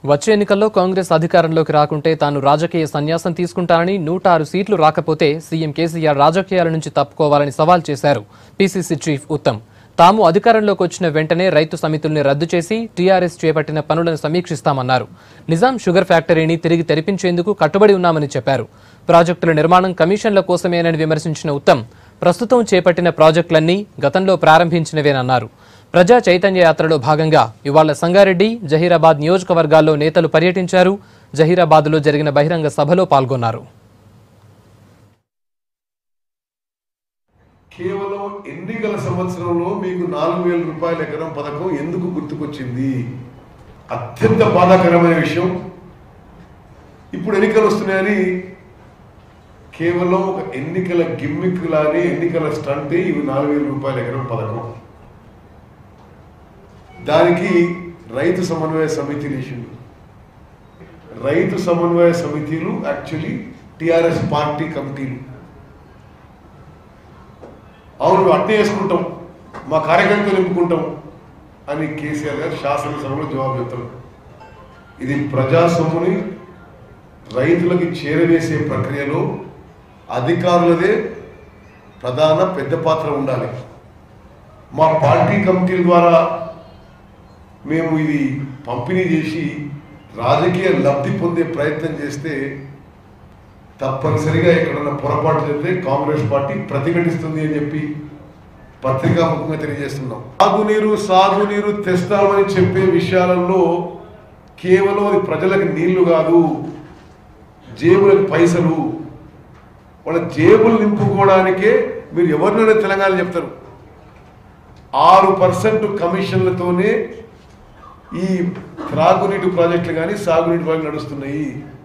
వచ్చే ఎన్నికల్లో కాంగ్రెస్ అధికారంలోకి రాకుంటే తాను రాజకీయ సన్యాసం తీసుకుంటానని నూట ఆరు సీట్లు రాకపోతే సీఎం కేసీఆర్ రాజకీయాల నుంచి తప్పుకోవాలని సవాల్ చేశారు పీసీసీ చీఫ్ ఉత్తమ్ తాము అధికారంలోకి వచ్చిన వెంటనే రైతు సమితుల్ని రద్దు చేసి టీఆర్ఎస్ చేపట్టిన పనులను సమీక్షిస్తామన్నారు నిజాం షుగర్ ఫ్యాక్టరీని తిరిగి తెరిపించేందుకు కట్టుబడి ఉన్నామని చెప్పారు ప్రాజెక్టుల నిర్మాణం కమిషన్ల కోసమేనని విమర్శించిన ఉత్తమ్ ప్రస్తుతం చేపట్టిన ప్రాజెక్టులన్నీ గతంలో ప్రారంభించినవేనన్నారు ప్రజా చైతన్య యాత్రలో భాగంగా ఇవాళ సంగారెడ్డి జహీరాబాద్ నియోజకవర్గాల్లో నేతలు పర్యటించారు జహీరాబాద్లో జరిగిన బహిరంగ సభలో పాల్గొన్నారు కేవలం ఎన్నికల సంవత్సరంలో మీకు నాలుగు వేల రూపాయల ఎకరం పథకం ఎందుకు గుర్తుకొచ్చింది అత్యంత బాధాకరమైన విషయం ఇప్పుడు ఎన్నికలు వస్తున్నాయని కేవలం ఒక ఎన్నికల గిమ్మిక్ లానే ఎన్నికల స్టంటే ఇవి నాలుగు వేల రూపాయల ఎకరం పథకం దానికి రైతు సమన్వయ సమితి వేసిండు రైతు సమన్వయ సమితిలు యాక్చువల్లీ టిఆర్ఎస్ పార్టీ కమిటీలు అవును మేము అట్టే వేసుకుంటాం మా కార్యకర్తలు నింపుకుంటాం అని కేసీఆర్ గారు శాసనసభలో జవాబు చెప్తారు ఇది ప్రజా సొమ్ముని రైతులకి చేరవేసే ప్రక్రియలో అధికారులదే ప్రధాన పెద్ద పాత్ర ఉండాలి మా పార్టీ కమిటీల ద్వారా మేము ఇది పంపిణీ చేసి రాజకీయ లబ్ధి పొందే ప్రయత్నం చేస్తే తప్పనిసరిగా ఎక్కడన్నా పొరపాటు జరిగితే కాంగ్రెస్ పార్టీ ప్రతిఘటిస్తుంది అని చెప్పి పత్రికాముఖంగా తెలియజేస్తున్నాం సాగునీరు సాగునీరు తెస్తామని చెప్పే విషయాలలో కేవలం అది ప్రజలకు నీళ్లు కాదు జేబులకు పైసలు వాళ్ళ జేబులు నింపుకోవడానికే మీరు ఎవరినైనా తెలంగాణ చెప్తారు ఆరు పర్సెంట్ కమిషన్లతోనే ఈ త్రాగునీటి ప్రాజెక్టులు కానీ సాగునీటి ప్రాజెక్టులు నడుస్తున్నాయి